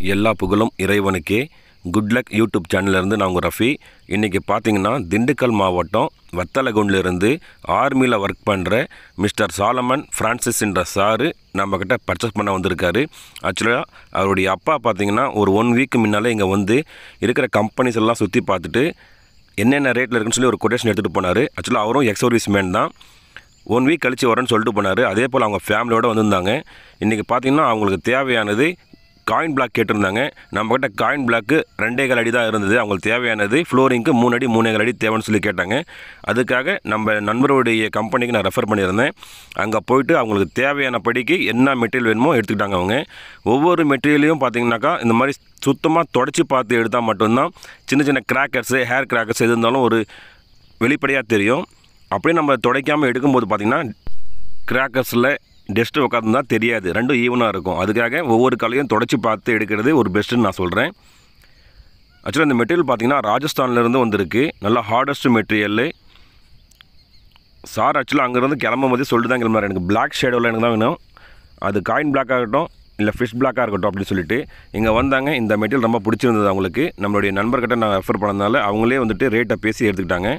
எல்லா புகழும் இறைவனுக்கே குட் லக் யூடியூப் சேனல்லேருந்து நான் உங்கள் ரஃபி இன்றைக்கி பார்த்தீங்கன்னா திண்டுக்கல் மாவட்டம் வத்தலகுண்டிலிருந்து ஆர்மியில் ஒர்க் பண்ணுற மிஸ்டர் சாலமன் ஃப்ரான்சிஸ் என்ற சாரு நம்மக்கிட்ட பர்ச்சேஸ் பண்ண வந்திருக்காரு ஆக்சுவலாக அவருடைய அப்பா பார்த்தீங்கன்னா ஒரு ஒன் வீக் முன்னாலே இங்கே வந்து இருக்கிற கம்பெனிஸ் எல்லாம் சுற்றி பார்த்துட்டு என்னென்ன ரேட்டில் இருக்குன்னு சொல்லி ஒரு கொட்டேஷன் எடுத்துகிட்டு போனார் ஆக்சுவலாக அவரும் எக்ஸ் சர்வீஸ் மேன் தான் ஒன் வீக் கழிச்சு வரேன்னு சொல்லிட்டு போனார் அதே போல் அவங்க ஃபேமிலியோட வந்திருந்தாங்க இன்றைக்கி பார்த்தீங்கன்னா அவங்களுக்கு தேவையானது காயின் பிளாக் கேட்டிருந்தாங்க நம்மக்கிட்ட காயின் பிளாக்கு ரெண்டே கால் அடி தான் இருந்தது அவங்களுக்கு தேவையானது ஃப்ளோரிங்க்கு மூணு அடி மூணே கால் அடி தேவைன்னு சொல்லி கேட்டாங்க அதுக்காக நம்ம நண்பருடைய கம்பெனிக்கு நான் ரெஃபர் பண்ணியிருந்தேன் அங்கே போயிட்டு அவங்களுக்கு தேவையான படிக்கு என்ன மெட்டீரியல் வேணுமோ எடுத்துக்கிட்டாங்க அவங்க ஒவ்வொரு மெட்டீரியலையும் பார்த்தீங்கன்னாக்கா இந்த மாதிரி சுத்தமாக தொடச்சி பார்த்து எடுத்தால் மட்டும்தான் சின்ன சின்ன கிராக்கர்ஸு ஹேர் கிராக்கர்ஸ் எது இருந்தாலும் ஒரு வெளிப்படையாக தெரியும் அப்படியே நம்ம துடைக்காமல் எடுக்கும்போது பார்த்திங்கன்னா கிராக்கர்ஸில் டெஸ்ட்டு உட்காந்துருந்தா தெரியாது ரெண்டும் ஈவனாக இருக்கும் அதுக்காக ஒவ்வொரு கலையும் தொடச்சி பார்த்து எடுக்கிறது ஒரு பெஸ்ட்டுன்னு நான் சொல்கிறேன் ஆக்சுவலாக இந்த மெட்டீரியல் பார்த்திங்கன்னா ராஜஸ்தான்லேருந்து வந்திருக்கு நல்லா ஹார்டஸ்ட் மெட்டீரியல் சார் ஆக்சுவலாக அங்கேருந்து கிளம்பும் போதே சொல்லிட்டு தான் கிளம்புறாரு எனக்கு பிளாக் ஷேடோவில் எனக்கு தான் வேணும் அது காயின் பிளாக்காக இருக்கட்டும் இல்லை ஃபிஷ் பிளாக்காக இருக்கட்டும் அப்படின்னு சொல்லிட்டு இங்கே வந்தாங்க இந்த மெட்டீரியல் ரொம்ப பிடிச்சிருந்தது அவங்களுக்கு நம்மளுடைய நண்பர்கிட்ட நான் ரெஃபர் பண்ணதுனால அவங்களே வந்துட்டு ரேட்டை பேசி எடுத்துக்கிட்டாங்க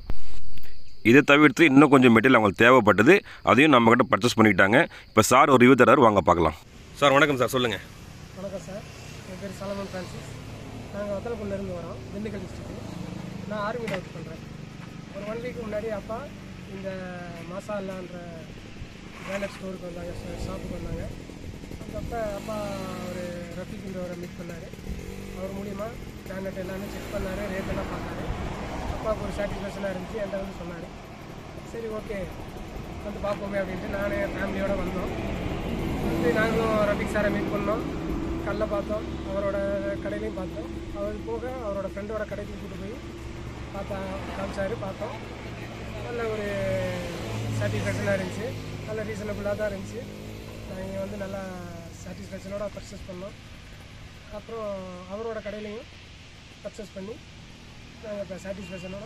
இதை தவிர்த்து இன்னும் கொஞ்சம் மெட்டீரியல் அவங்களுக்கு தேவைப்பட்டது அதையும் நம்மக்கிட்ட பர்ச்சேஸ் பண்ணிக்கிட்டாங்க இப்போ சார் ஒரு ரிவ்யூ தரார் வாங்க பார்க்கலாம் சார் வணக்கம் சார் சொல்லுங்கள் வணக்கம் சார் என் பேர் சலமன் ஃப்ரான்சிஸ் நாங்கள் வத்தலக்குள்ளேருந்து வரோம் திண்டுக்கல் டிஸ்ட்ரிக்ட் நான் ஆர்மியில் ஒர்க் பண்ணுறேன் ஒரு ஒன் வீக் முன்னாடி அப்பா இந்த மாசாலான்ற பிராண்டட் ஸ்டோருக்கு வந்தாங்க ஷாப்புக்கு வந்தாங்க அப்போ அப்பா ஒரு ரஃபிக்குன்றவரை மீட் பண்ணார் அவர் மூலிமா பிராண்டட் எல்லாமே செக் பண்ணார் ரேட்டெல்லாம் பார்த்தாரு அப்பாவுக்கு ஒரு சாட்டிஸ்ஃபேக்ஷனாக இருந்துச்சு என்கிட்ட வந்து சொன்னார் சரி ஓகே வந்து பார்ப்போமே அப்படின்ட்டு நானே ஃபேமிலியோடு வந்தோம் வந்து நாங்களும் ரஃபிக் சாரை மீட் பண்ணோம் கல்ல பார்த்தோம் அவரோட கடையிலையும் பார்த்தோம் அவர் போக அவரோட ஃப்ரெண்டோட கடைக்கு கூட்டு போய் பார்த்தா காமிச்சாரு பார்த்தோம் நல்ல ஒரு சாட்டிஸ்ஃபேக்ஷனாக இருந்துச்சு நல்ல ரீசனபுளாக தான் இருந்துச்சு நாங்கள் வந்து நல்லா சாட்டிஸ்ஃபேக்ஷனோட பர்ச்சேஸ் பண்ணோம் அப்புறம் அவரோட கடையிலையும் பர்ச்சேஸ் பண்ணி நாங்கள் இப்போ சாட்டிஸ்ஃபேக்ஷனோட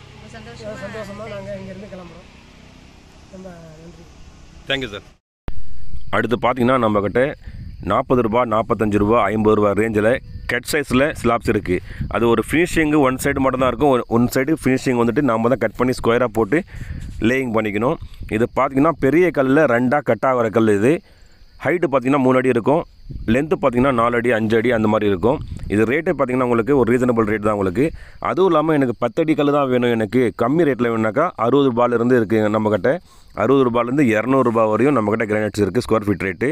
சந்தோஷமாக நாங்கள் இங்கேருந்து கிளம்புறோம் ரொம்ப நன்றி தேங்க்யூ சார் அடுத்து பார்த்தீங்கன்னா நம்மக்கிட்ட நாற்பது ரூபா நாற்பத்தஞ்சு ரூபா ஐம்பது ரூபா ரேஞ்சில் கட் சைஸில் ஸ்லாப்ஸ் இருக்குது அது ஒரு ஃபினிஷிங்கு ஒன் சைடு மட்டும் தான் இருக்கும் ஒரு- ஒன் சைடு ஃபினிஷிங் வந்துட்டு நம்ம தான் கட் பண்ணி ஸ்கொயராக போட்டு லேயிங் பண்ணிக்கணும் இது பார்த்தீங்கன்னா பெரிய கல்லில் ரெண்டாக கட் ஆகிற கல் இது ஹைட்டு பார்த்தீங்கன்னா மூணு அடி இருக்கும் லென்த்து பார்த்தீங்கன்னா நாலு அடி அஞ்சு அடி அந்த மாதிரி இருக்கும் இது ரேட்டு பார்த்தீங்கன்னா உங்களுக்கு ஒரு ரீசனபிள் ரேட் தான் உங்களுக்கு அதுவும் இல்லாமல் எனக்கு பத்தடி கல் தான் வேணும் எனக்கு கம்மி ரேட்டில் வேணும்னாக்கா அறுபது ரூபாயிலேருந்து இருக்குது நம்மக்கிட்ட அறுபது ரூபாயிலேருந்து இரநூறுபா வரையும் நம்மக்கிட்ட கிரானைட்ஸ் இருக்குது ஸ்கொயர் ஃபீட் ரேட்டு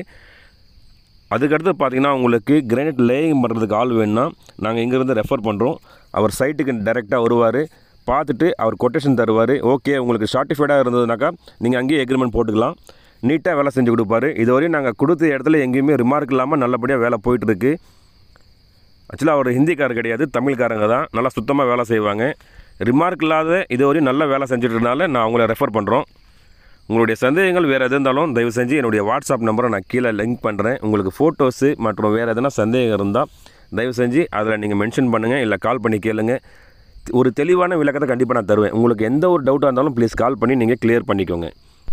அதுக்கடுத்து பார்த்தீங்கன்னா உங்களுக்கு கிரானைட் லேயிங் பண்ணுறதுக்கு ஆள் வேணும்னா நாங்கள் இங்கேருந்து ரெஃபர் பண்ணுறோம் அவர் சைட்டுக்கு டைரெக்டாக வருவார் பார்த்துட்டு அவர் கொட்டேஷன் தருவார் ஓகே உங்களுக்கு ஷார்ட்டிஃபைடாக இருந்ததுனாக்கா நீங்கள் அங்கேயே எக்ரிமெண்ட் போட்டுக்கலாம் நீட்டாக வேலை செஞ்சு கொடுப்பாரு இதுவரையும் நாங்கள் கொடுத்த இடத்துல எங்கேயுமே ரிமார்க் இல்லாமல் நல்லபடியாக வேலை போயிட்டுருக்கு ஆக்சுவலாக அவர் ஹிந்திக்காரர் கிடையாது தமிழ்காரங்க தான் நல்லா சுத்தமாக வேலை செய்வாங்க ரிமார்க் இல்லாத இதுவரையும் நல்ல வேலை செஞ்சுட்டு இருந்தால நான் அவங்கள ரெஃபர் பண்ணுறோம் உங்களுடைய சந்தேகங்கள் வேறு எது இருந்தாலும் தயவு செஞ்சு என்னுடைய வாட்ஸ்அப் நம்பரை நான் கீழே லிங்க் பண்ணுறேன் உங்களுக்கு ஃபோட்டோஸு மற்றும் வேறு எதனா சந்தேகம் இருந்தால் தயவு செஞ்சு அதில் நீங்கள் மென்ஷன் பண்ணுங்கள் இல்லை கால் பண்ணி கேளுங்க ஒரு தெளிவான விளக்கத்தை கண்டிப்பாக நான் தருவேன் உங்களுக்கு எந்த ஒரு டவுட்டாக இருந்தாலும் ப்ளீஸ் கால் பண்ணி நீங்கள் கிளியர் பண்ணிக்கோங்க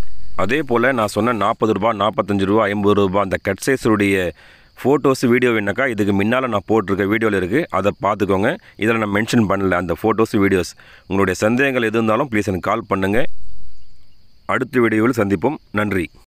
அதே போல் நான் சொன்ன நாற்பது ரூபா நாற்பத்தஞ்சு ரூபா ஐம்பது ரூபா அந்த கட் சைஸுடைய ஃபோட்டோஸ் வீடியோ வேணாக்கா இதுக்கு முன்னால் நான் போட்டிருக்க வீடியோவில் இருக்குது அதை பார்த்துக்கோங்க இதில் நான் மென்ஷன் பண்ணல அந்த ஃபோட்டோஸ் வீடியோஸ் உங்களுடைய சந்தேகங்கள் எது இருந்தாலும் ப்ளீஸ் எனக்கு கால் பண்ணுங்கள் அடுத்த வீடியோவில் சந்திப்போம் நன்றி